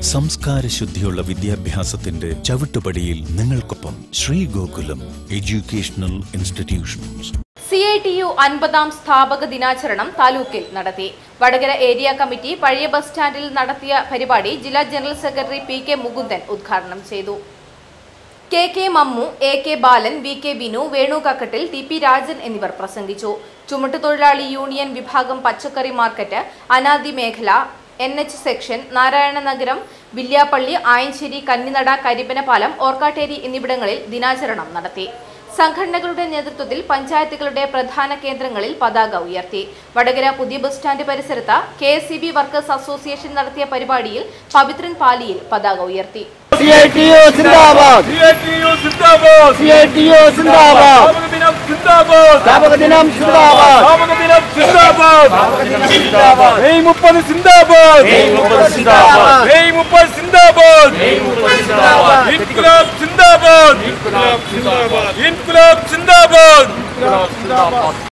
സംസ്കാര ശുദ്ധിയുള്ള വിദ്യാഭ്യാസത്തിന്റെ ചവിട്ടുപടിയിൽ നിങ്ങൾക്കൊപ്പം Sree Gokulam educational institutions C I T U അൻപതാം സ്ഥാപക ദിനാചരണം താലൂക്കിൽ നടത്തി വടകര ഏരിയ കമ്മിറ്റി പഴയ ബസ് സ്റ്റാൻഡിൽ നടത്തിയ പരിപാടി ജില്ലാ general secretary P K Mukundan ഉദ്ഘാടനം ചെയ്തു K K Mammu A K Balan V K Binu Venu Kakkattil T P Rajan എന്നിവർ പ്രസംഗിച്ചു ചുമട്ടുതൊഴിലാളി യൂണിയൻ വിഭാഗം പച്ചക്കറി മാർക്കറ്റ് അനാദി മേഖല എൻ എച്ച് സെക്ഷൻ നാരായണ നഗരം വില്യാപ്പള്ളി ആയഞ്ചേരി കന്നിനട കരിപ്പനപാലം ഓർക്കാട്ടേരി എന്നിവിടങ്ങളിൽ ദിനാചരണം നടത്തി സംഘടനകളുടെ നേതൃത്വത്തിൽ പഞ്ചായത്തുകളുടെ പ്രധാന കേന്ദ്രങ്ങളിൽ പതാക ഉയർത്തി വടകര പുതിയ ബസ് സ്റ്റാൻഡ് പരിസരത്ത് K S C B workers association നടത്തിയ പരിപാടിയിൽ പവിത്രൻ പാലിയിൽ പതാക ഉയർത്തി സിഐടിയു സിന്ദാബാദ് സിഐടിയു സിന്ദാബാദ് സിഐടിയു സിന്ദാബാദ് സ്ഥാപക ദിനം സിന്ദാബാദ് സ്ഥാപക ദിനം സിന്ദാബാദ് സ്ഥാപക ദിനം സിന്ദാബാദ് മെയ് മുപ്പത് സിന്ദാബാദ് മെയ് മുപ്പത് സിന്ദാബാദ്. മെയ് മുപ്പത് സിന്ദാബാദ് ഇൻകുലാബ് സിന്ദാബാദ് ഇൻകുലാബ് സിന്ദാബാദ്